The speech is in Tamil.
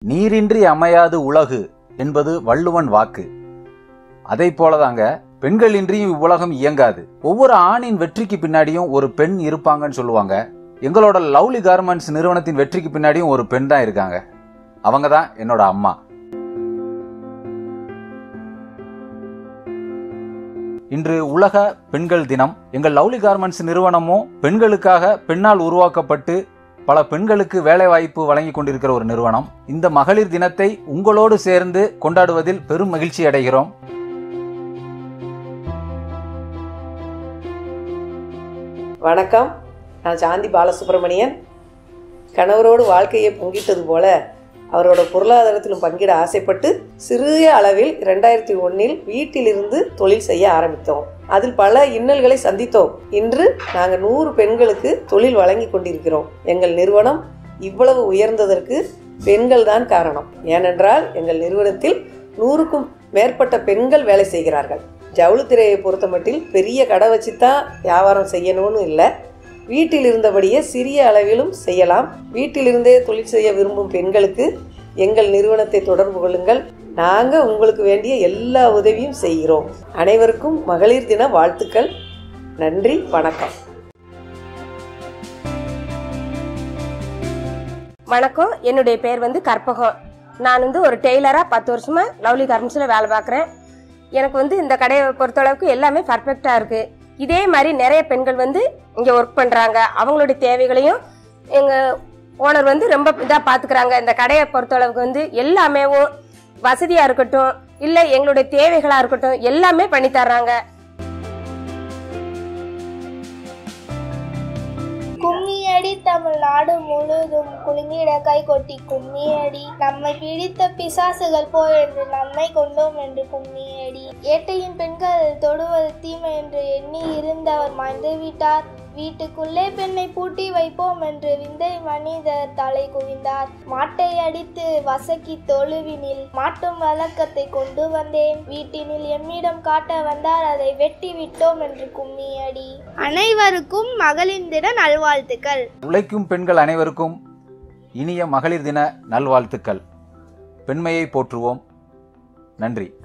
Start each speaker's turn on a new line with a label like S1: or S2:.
S1: நீரின்றி அமையாது உலகு என்பது வள்ளுவன் வாக்கு அதை போலதாங்க பெண்கள் இன்றியும் இவ்வுலகம் இயங்காது ஒவ்வொரு ஆணின் வெற்றிக்கு பின்னாடியும் ஒரு பெண் இருப்பாங்கன்னு சொல்லுவாங்க எங்களோட லவ்லி கார்மெண்ட்ஸ் நிறுவனத்தின் வெற்றிக்கு பின்னாடியும் ஒரு பெண் தான் இருக்காங்க அவங்க தான் என்னோட அம்மா இன்று உலக பெண்கள் தினம் எங்கள் லவ்லி கார்மெண்ட்ஸ் நிறுவனமும் பெண்களுக்காக பெண்ணால் உருவாக்கப்பட்டு பல பெண்களுக்கு வேலை வாய்ப்பு வழங்கி கொண்டிருக்கிற ஒரு நிறுவனம் இந்த மகளிர் தினத்தை உங்களோடு சேர்ந்து கொண்டாடுவதில் பெரும் மகிழ்ச்சி அடைகிறோம்
S2: வணக்கம் நான் சாந்தி பாலசுப்ரமணியன் கணவரோடு வாழ்க்கையை பங்கிட்டது போல அவரோட பொருளாதாரத்திலும் பங்கிட ஆசைப்பட்டு சிறிய அளவில் ரெண்டாயிரத்தி ஒன்னில் வீட்டிலிருந்து தொழில் செய்ய ஆரம்பித்தோம் அதில் பல இன்னல்களை சந்தித்தோம் இன்று நாங்கள் நூறு பெண்களுக்கு தொழில் வழங்கி கொண்டிருக்கிறோம் எங்கள் நிறுவனம் இவ்வளவு உயர்ந்ததற்கு பெண்கள் தான் காரணம் ஏனென்றால் எங்கள் நிறுவனத்தில் நூறுக்கும் மேற்பட்ட பெண்கள் வேலை செய்கிறார்கள் ஜவுளித்துறையை பொறுத்தமட்டில் பெரிய கடை வச்சு தான் வியாபாரம் செய்யணும்னு இல்லை வீட்டில் இருந்தபடியே சிறிய அளவிலும் செய்யலாம் வீட்டிலிருந்தே தொழில் செய்ய விரும்பும் பெண்களுக்கு எங்கள் நிறுவனத்தை தொடர்பு கொள்ளுங்கள் நாங்கள் உங்களுக்கு வேண்டிய எல்லா உதவியும் செய்கிறோம் அனைவருக்கும் மகளிர் தின வாழ்த்துக்கள் நன்றி வணக்கம்
S3: வணக்கம் என்னுடைய பேர் வந்து கற்பகம் நான் வந்து ஒரு டெய்லராக பத்து வருஷமா லவ்லி கார்மெண்ட்ஸில் வேலை பார்க்குறேன் எனக்கு வந்து இந்த கடையை பொறுத்தளவுக்கு எல்லாமே பர்ஃபெக்டாக இருக்குது இதே மாதிரி நிறைய பெண்கள் வந்து இங்கே ஒர்க் பண்ணுறாங்க அவங்களுடைய தேவைகளையும் எங்கள் ஓனர் வந்து ரொம்ப இதாக பார்த்துக்கிறாங்க இந்த கடையை பொறுத்தளவுக்கு வந்து எல்லாமே வசதியாக இருக்கட்டும் இல்லை எங்களுடைய தேவைகளாக இருக்கட்டும் எல்லாமே பண்ணி தர்றாங்க
S4: கும்மியடி தமிழ்நாடு முழுதும் குலுங்கிட கை கொட்டி கும்மியடி நம்மை பிடித்த பிசாசுகள் போ என்று நம்மை கொண்டோம் என்று கும்மியடி ஏட்டையின் பெண்கள் தொடுவது தீமை என்று எண்ணி இருந்தவர் மாய்ந்து விட்டார் வீட்டுக்குள்ளே பெண்ணை பூட்டி வைப்போம் என்று விந்தை மனிதர் தலை குவிந்தார் மாட்டை அடித்து வசக்கி தொழுவினில் மாட்டும் வழக்கத்தை கொண்டு வந்தேன் வீட்டினில் எம்மிடம் காட்ட வந்தார் அதை வெட்டி விட்டோம் என்று கும்மியடி அனைவருக்கும் மகளின் தின நல்வாழ்த்துக்கள்
S1: உழைக்கும் பெண்கள் அனைவருக்கும் இனிய மகளிர் தின நல்வாழ்த்துக்கள் பெண்மையை போற்றுவோம் நன்றி